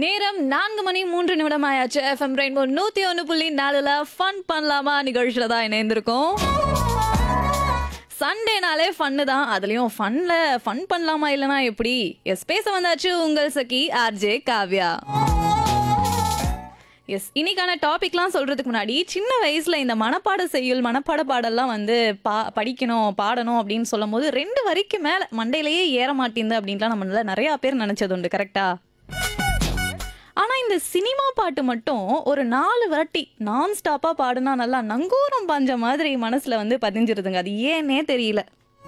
நேரம் நான்கு மணி மூன்று நிமிடம் ஆயாச்சு எஃப்எம் ரெயின்போ நூத்தி ஒன்று புள்ளி நாலுல ஃபன் பண்ணலாமா நிகழ்ச்சியில தான் இணைந்திருக்கோம் சண்டேனாலே ஃபன்னு தான் அதுலயும் ஃபன்ல ஃபன் பண்ணலாமா இல்லனா எப்படி எஸ் பேச வந்தாச்சு உங்கள் சகி ஆர்ஜே காவ்யா எஸ் இன்னைக்கான டாபிக்லாம் சொல்றதுக்கு முன்னாடி சின்ன வயசுல இந்த மனப்பாட செய்யுள் மனப்பாட பாடல்லாம் வந்து பா படிக்கணும் பாடணும் அப்படின்னு சொல்லும் போது ரெண்டு வரிக்கு மேல மண்டையிலேயே ஏற மாட்டேங்குது அப்படின்லாம் நம்மளால நிறைய பேர் நினைச்சது உண்டு கரெக்டா ஆனா இந்த சினிமா பாட்டு மட்டும் ஒரு நாலு வாட்டி நான் ஸ்டாப்பா பாடுனா நல்லா நங்கூரம் பாஞ்ச மாதிரி மனசுல வந்து பதிஞ்சிருதுங்க அது ஏன்னே தெரியல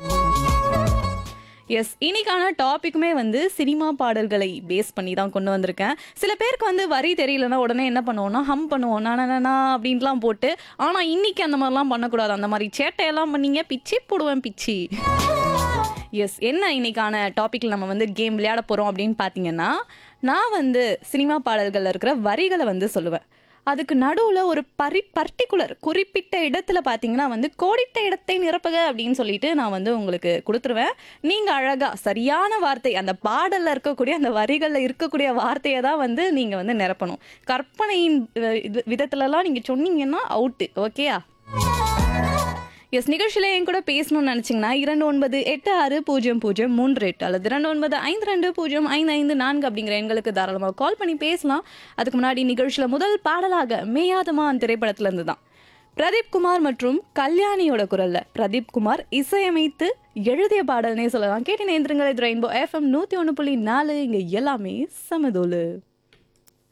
எஸ் இன்னைக்கான டாபிக்குமே வந்து சினிமா பாடல்களை பேஸ் பண்ணி தான் கொண்டு வந்திருக்கேன் சில பேருக்கு வந்து வரி தெரியலன்னா உடனே என்ன பண்ணுவோம்னா ஹம் பண்ணுவோம் நானா அப்படின்ட்டுலாம் போட்டு ஆனால் இன்னைக்கு அந்த மாதிரிலாம் பண்ணக்கூடாது அந்த மாதிரி சேட்டையெல்லாம் பண்ணீங்க பிச்சி போடுவேன் பிச்சி எஸ் என்ன இன்னைக்கான டாபிக்ல நம்ம வந்து கேம் விளையாட போகிறோம் அப்படின்னு பார்த்தீங்கன்னா நான் வந்து சினிமா பாடல்களில் இருக்கிற வரிகளை வந்து சொல்லுவேன் அதுக்கு நடுவில் ஒரு பரி பர்டிகுலர் குறிப்பிட்ட இடத்துல பார்த்தீங்கன்னா வந்து கோடிட்ட இடத்தை நிரப்புக அப்படின்னு சொல்லிட்டு நான் வந்து உங்களுக்கு கொடுத்துருவேன் நீங்கள் அழகாக சரியான வார்த்தை அந்த பாடலில் இருக்கக்கூடிய அந்த வரிகளில் இருக்கக்கூடிய வார்த்தையை தான் வந்து நீங்கள் வந்து நிரப்பணும் கற்பனையின் அஹ், இது விதத்துலலாம் நீங்கள் சொன்னீங்கன்னா அவுட்டு ஓகேயா எஸ் நிகழ்ச்சியில் என் கூட பேசணும்னு நினச்சிங்கன்னா இரண்டு ஒன்பது எட்டு ஆறு பூஜ்ஜியம் பூஜ்ஜியம் மூன்று எட்டு அல்லது இரண்டு ஒன்பது ஐந்து ரெண்டு பூஜ்ஜியம் ஐந்து ஐந்து நான்கு அப்படிங்கிற எண்களுக்கு தாராளமாக கால் பண்ணி பேசலாம் அதுக்கு முன்னாடி நிகழ்ச்சியில் முதல் பாடலாக மேயாதமான் திரைப்படத்துல இருந்து தான் பிரதீப் குமார் மற்றும் கல்யாணியோட குரல்ல பிரதீப் குமார் இசையமைத்து எழுதிய பாடல்னே சொல்லலாம் கேட்டு நேந்திரங்கள் இது ரெயின்போ எஃப்எம் நூற்றி ஒன்று புள்ளி நாலு இங்கே எல்லாமே சமதோலு